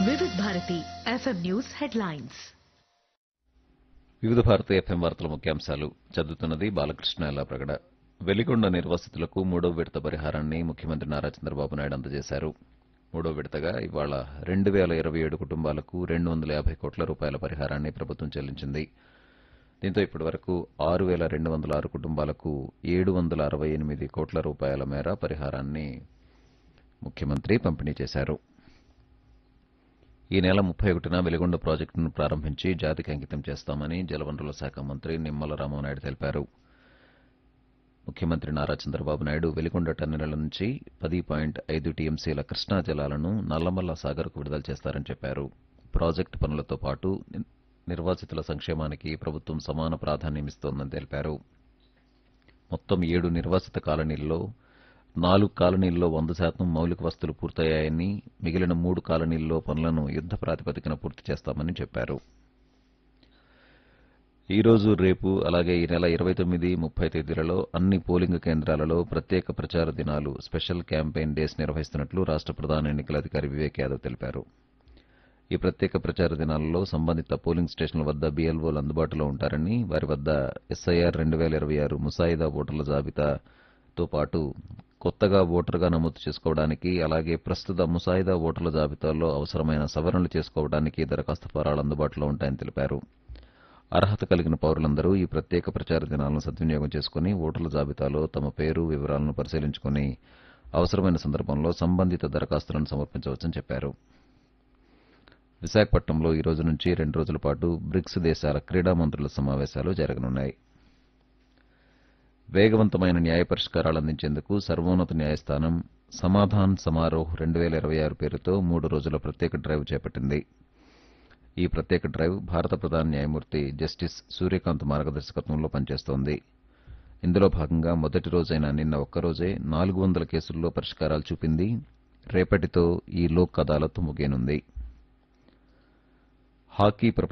వివిధ Bharati FM news headlines వివిధ భారత ఎఫ్ఎం వార్తల ముఖ్యాంశాలు చదువుతున్నది బాలకృష్ణ ఎల్లాప్రగడ వెలిగొండ నిర్వాసితులకు మూడో విడత పరిహారాన్ని ముఖ్యమంత్రి నారా చంద్రబాబు నాయుడు అందజేశారు మూడో విడతగా ఇవాళ రెండు వేల ఇరవై ఏడు కుటుంబాలకు రెండు వందల యాభై కోట్ల రూపాయల పరిహారాన్ని ప్రభుత్వం చెల్లించింది దీంతో ఇప్పటి వరకు ఆరు వేల రెండు వందల ఆరు కుటుంబాలకు ఏడు వందల అరవై ఎనిమిది కోట్ల రూపాయల మేర పరిహారాన్ని ముఖ్యమంత్రి పంపిణీ చేశారు ఈ నెల ముప్పై ఒకటిన వెలిగొండ ప్రాజెక్టును ప్రారంభించి జాతికి అంకితం చేస్తామని జలవనరుల శాఖ మంత్రి నిమ్మల రామనాయుడు తెలిపారు ముఖ్యమంత్రి నారా చంద్రబాబు నాయుడు వెలిగొండ టన్నెల నుంచి పది పాయింట్ ఐదు టీఎంసీల కృష్ణా జలాలను నల్లమల్ల సాగర్కు విడుదల చేస్తారని చెప్పారు ప్రాజెక్టు పనులతో పాటు ని- నిర్వాసితుల సంక్షేమానికి ప్రభుత్వం సమాన ప్రాధాన్యమిస్తోందని తెలిపారు మొత్తం ఏడు నిర్వాసిత కాలనీల్లో నాలుగు కాలనీల్లో వంద శాతం మౌలిక వస్తువులు పూర్తయ్యాయని మిగిలిన మూడు కాలనీల్లో పనులను యుద్ద ప్రాతిపదికన పూర్తి చేస్తామని చెప్పారు ఈ రోజు రేపు అలాగే ఈ నెల ఇరవై తొమ్మిది ముప్పై తేదీలలో అన్ని పోలింగ్ కేంద్రాలలో ప్రత్యేక ప్రచార దినాలు స్పెషల్ క్యాంపెయిన్ డేస్ నిర్వహిస్తున్నట్లు రాష్ట్ర ప్రధాన ఎన్నికల అధికారి వివేక్ యాదవ్ తెలిపారు ఈ ప్రత్యేక ప్రచార దినాలలో సంబంధిత పోలింగ్ స్టేషన్ల వద్ద బీఎల్ఓలు అందుబాటులో ఉంటారని వారి వద్ద ఎస్ఐఆర్ రెండు వేల ఇరవై ఆరు ముసాయిదా ఓటర్ల జాబితాతో పాటు కొత్తగా ఓటరుగా నమోదు చేసుకోవడానికి అలాగే ప్రస్తుత ముసాయిదా ఓటర్ల జాబితాలో అవసరమైన సవరణలు చేసుకోవడానికి దరఖాస్తు ఫారాలు అందుబాటులో ఉంటాయని తెలిపారు అర్హత కలిగిన పౌరులందరూ ఈ ప్రత్యేక ప్రచార దినాలను సద్వినియోగం చేసుకుని ఓటర్ల జాబితాలో తమ పేరు వివరాలను పరిశీలించుకుని అవసరమైన సందర్భంలో సంబంధిత దరఖాస్తులను సమర్పించవచ్చని చెప్పారు విశాఖపట్నంలో ఈ రోజు నుంచి రెండు రోజుల పాటు బ్రిక్స్ దేశాల క్రీడా మంత్రుల సమావేశాలు జరగనున్నాయి వేగవంతమైన న్యాయ పరిష్కారాలు అందించేందుకు సర్వోన్నత న్యాయస్థానం సమాధాన్ సమారోహ్ రెండు వేల ఇరవై ఆరు పేరుతో మూడు రోజుల ప్రత్యేక డ్రైవ్ చేపట్టింది ఈ ప్రత్యేక డ్రైవ్ భారత ప్రధాన న్యాయమూర్తి జస్టిస్ సూర్యకాంత్ మార్గదర్శకత్వంలో పనిచేస్తోంది ఇందులో భాగంగా మొదటి రోజైన నిన్న ఒక్కరోజే నాలుగు వందల కేసుల్లో పరిష్కారాలు చూపింది రేపటితో ఈ లోక్ అదాలత్ ముగియనుంది హాకీ ప్రపంచ